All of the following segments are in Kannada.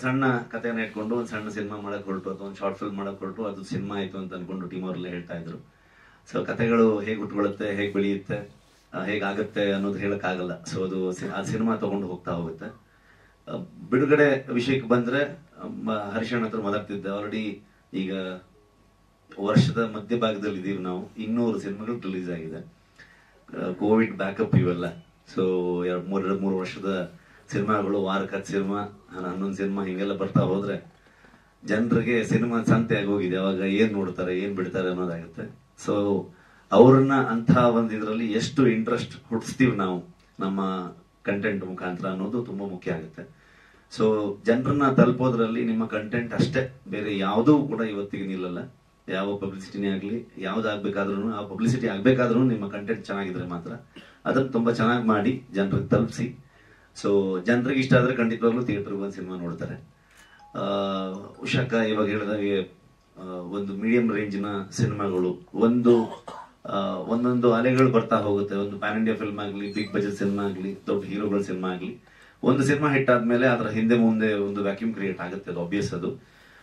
ಸಣ್ಣ ಕಥೆನ ಇಟ್ಕೊಂಡು ಒಂದು ಸಣ್ಣ ಸಿನಿಮಾ ಮಾಡಕ್ ಹೊರಟು ಅಥವಾ ಒಂದು ಶಾರ್ಟ್ ಫಿಲ್ಮ್ ಮಾಡಕ್ ಹೊರಟು ಅದು ಸಿನಿಮಾ ಆಯ್ತು ಅಂತ ಅನ್ಕೊಂಡು ಟೀಮ್ ಅವರೆಲ್ಲ ಹೇಳ್ತಾ ಇದ್ರು ಸೊ ಕಥೆಗಳು ಹೇಗೆ ಹುಟ್ಕೊಳ್ಳುತ್ತೆ ಹೇಗೆ ಬೆಳೆಯುತ್ತೆ ಹೇಗಾಗುತ್ತೆ ಅನ್ನೋದು ಹೇಳಕ್ಕಾಗಲ್ಲ ಸೊ ಅದು ಸಿ- ಆ ಸಿನಿಮಾ ತಗೊಂಡು ಹೋಗ್ತಾ ಹೋಗುತ್ತೆ ಆ, ಬಿಡುಗಡೆ ವಿಷಯಕ್ಕೆ ಬಂದ್ರೆ ಮ- ಹರಿಶಣ್ಣ ಹತ್ರ ಮಾತಾಡ್ತಿದ್ದೆ ಆಲ್ರೆಡಿ ಈಗ ವರ್ಷದ ಮಧ್ಯಭಾಗದಲ್ಲಿ ಇದೀವಿ ನಾವು ಇನ್ನೂರು ಸಿನಿಮಾಗಳು ರಿಲೀಸ್ ಆಗಿದೆ ಕೋವಿಡ್ ಬ್ಯಾಕಪ್ ಇವೆಲ್ಲ ಸೊ ಎರಡು ಮೂರ್ ಎರಡು ಮೂರು ವರ್ಷದ ಸಿನಿಮಾಗಳು ವಾರಕ್ಕೆ ಹತ್ತು ಸಿನಿಮಾ ಹನ್ನೊಂದು ಸಿನಿಮಾ ಹಿಂಗೆಲ್ಲ ಬರ್ತಾ ಹೋದ್ರೆ ಜನರಿಗೆ ಸಿನಿಮಾ ಸಂತೆ ಆಗೋಗಿದೆ ಅವಾಗ ಏನ್ ನೋಡ್ತಾರೆ ಏನ್ ಬಿಡ್ತಾರೆ ಅನ್ನೋದಾಗುತ್ತೆ ಸೊ ಅವ್ರನ್ನ ಅಂತ ಒಂದು ಇದರಲ್ಲಿ ಎಷ್ಟು ಇಂಟ್ರೆಸ್ಟ್ ಹುಟ್ಟಿಸ್ತೀವಿ ನಾವು ನಮ್ಮ ಕಂಟೆಂಟ್ ಮುಖಾಂತರ ಅನ್ನೋದು ತುಂಬಾ ಮುಖ್ಯ ಆಗುತ್ತೆ ಸೊ ಜನರನ್ನ ತಲುಪೋದ್ರಲ್ಲಿ ನಿಮ್ಮ ಕಂಟೆಂಟ್ ಅಷ್ಟೇ ಬೇರೆ ಯಾವುದೂ ಕೂಡ ಇವತ್ತಿಗೆ ನಿಲ್ಲಲ್ಲ ಯಾವ ಪಬ್ಲಿಸಿಟಿನೇ ಆಗ್ಲಿ ಯಾವ್ದಾಗ್ಬೇಕಾದ್ರೂ ಆ ಪಬ್ಲಿಸಿಟಿ ಆಗ್ಬೇಕಾದ್ರೂ ನಿಮ್ಮ ಕಂಟೆಂಟ್ ಚೆನ್ನಾಗಿದ್ರೆ ಮಾತ್ರ ಅದನ್ನ ತುಂಬಾ ಚೆನ್ನಾಗಿ ಮಾಡಿ ಜನರಿಗೆ ತಲುಪಿಸಿ ಸೊ ಜನರಿಗೆ ಇಷ್ಟ ಆದ್ರೆ ಖಂಡಿತವಾಗ್ಲೂ ಥಿಯೇಟರ್ಗೆ ಒಂದು ಸಿನಿಮಾ ನೋಡ್ತಾರೆ ಆ, ಉಷಾಕ ಇವಾಗ ಹೇಳಿದಾಗೆ ಆ, ಒಂದು ಮೀಡಿಯಂ ರೇಂಜಿನ ಸಿನಿಮಾಗಳು ಒಂದು ಆ, ಒಂದೊಂದು ಅಲೆಗಳು ಬರ್ತಾ ಹೋಗುತ್ತೆ ಒಂದು ಪ್ಯಾನ್ ಇಂಡಿಯಾ ಫಿಲ್ಮ್ ಆಗಲಿ ಬಿಗ್ ಬಜೆಟ್ ಸಿನಿಮಾ ಆಗಲಿ ದೊಡ್ಡ ಹೀರೋಗಳ ಸಿನಿಮಾ ಆಗಲಿ ಒಂದು ಸಿನಿಮಾ ಹಿಟ್ ಆದ್ಮೇಲೆ ಅದರ ಹಿಂದೆ ಮುಂದೆ ಒಂದು ವ್ಯಾಕ್ಯೂಮ್ ಕ್ರಿಯೇಟ್ ಆಗುತ್ತೆ ಅದು ಆಬ್ವಿಯಸ್ ಅದು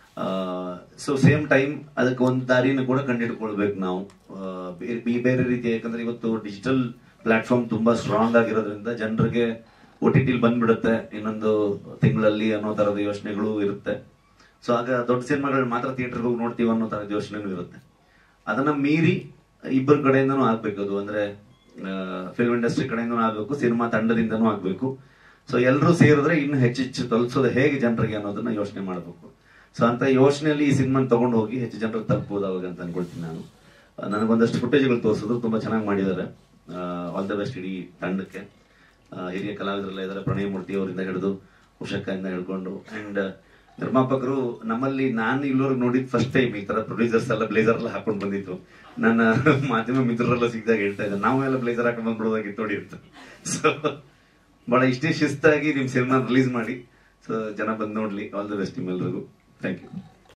ಸೊ ಸೇಮ್ ಟೈಮ್ ಅದಕ್ಕೆ ಒಂದು ದಾರಿನ ಕೂಡ ಕಂಡುಹಿಡ್ಕೊಳ್ಬೇಕು ನಾವು ಆ, ಬೇರೆ ಈ ಬೇರೆ ರೀತಿ ಯಾಕಂದ್ರೆ ಇವತ್ತು ಡಿಜಿಟಲ್ ಪ್ಲಾಟ್ಫಾರ್ಮ್ ತುಂಬಾ ಸ್ಟ್ರಾಂಗ್ ಆಗಿರೋದ್ರಿಂದ ಜನರಿಗೆ ಒ ಟಿ ಟಿಲ್ ಬಂದ್ಬಿಡುತ್ತೆ ಇನ್ನೊಂದು ತಿಂಗಳಲ್ಲಿ ಅನ್ನೋ ತರದ ಯೋಚನೆಗಳು ಇರುತ್ತೆ ಸೊ ಆಗ ದೊಡ್ಡ ಸಿನಿಮಾಗಳು ಮಾತ್ರ ಥಿಯೇಟರ್ಗೆ ಹೋಗಿ ನೋಡ್ತೀವಿ ಅನ್ನೋ ತರದ ಯೋಚನೆನೂ ಇರುತ್ತೆ ಅದನ್ನ ಮೀರಿ ಇಬ್ಬರ ಕಡೆಯಿಂದನೂ ಆಗ್ಬೇಕು ಅದು ಅಂದ್ರೆ ಫಿಲ್ಮ್ ಇಂಡಸ್ಟ್ರಿ ಕಡೆಯಿಂದನೂ ಆಗ್ಬೇಕು ಸಿನಿಮಾ ತಂಡದಿಂದನೂ ಆಗ್ಬೇಕು ಸೊ ಎಲ್ಲರೂ ಸೇರಿದ್ರೆ ಇನ್ನು ಹೆಚ್ಚೆಚ್ಚು ತಲುಪಿಸೋದು ಹೇಗೆ ಜನರಿಗೆ ಅನ್ನೋದನ್ನ ಯೋಚನೆ ಮಾಡಬೇಕು ಸೊ ಅಂತ ಯೋಚನೆಯಲ್ಲಿ ಈ ಸಿನಿಮಾ ತಗೊಂಡು ಹೋಗಿ ಹೆಚ್ಚು ಜನರಿಗೆ ತಲುಪಬಹುದು ಅವಾಗ ಅಂತ ಅನ್ಕೊಳ್ತೀನಿ ನಾನು ಆ, ನನಗೊಂದಷ್ಟು ಫುಟೇಜ್ಗಳು ತೋರಿಸಿದ್ರು ತುಂಬಾ ಚೆನ್ನಾಗಿ ಮಾಡಿದ್ದಾರೆ ಆಲ್ ದ ಬೆಸ್ಟ್ ಇಡೀ ತಂಡಕ್ಕೆ ಆ, ಹಿರಿಯ ಕಲಾವಿದರೆಲ್ಲ ಇದ್ದಾರೆ ಪ್ರಣಯ ಮೂರ್ತಿ ಅವರಿಂದ ಹಿಡಿದು ಉಷಕ್ಕಿಂದ ಹಿಡ್ಕೊಂಡು ಅಂಡ್ ನಿರ್ಮಾಪಕರು ನಮ್ಮಲ್ಲಿ ನಾನು ಇಲ್ಲೋರ್ಗೆ ನೋಡಿದ್ ಫಸ್ಟ್ ಟೈಮ್ ಈ ತರ ಪ್ರೊಡ್ಯೂಸರ್ಸ್ ಎಲ್ಲ ಬ್ಲೇಸರ್ ಎಲ್ಲ ಹಾಕೊಂಡು ಬಂದಿತ್ತು ನನ್ನ ಮಾಧ್ಯಮ ಮಿತ್ರರೆಲ್ಲ ಸಿಕ್ಕಿದಾಗ ಹೇಳ್ತಾ ಇದ್ದೆ ನಾವು ಎಲ್ಲ ಬ್ಲೇಸರ್ ಹಾಕೊಂಡು ಬಂದ್ಬಿಡೋದಾಗಿತ್ತು ನೋಡಿ ಅಂತ ಸೊ ಬಹಳ ಇಷ್ಟೇ ಶಿಸ್ತಾಗಿ ನಿಮ್ ಸಿನಿಮಾ ರಿಲೀಸ್ ಮಾಡಿ ಸೊ ಜನ ಬಂದು ನೋಡ್ಲಿ ಆಲ್ ದ ಬೆಸ್ಟ್ ನಿಮ್ಮೆಲ್ರಿಗೂ ಥ್ಯಾಂಕ್ ಯು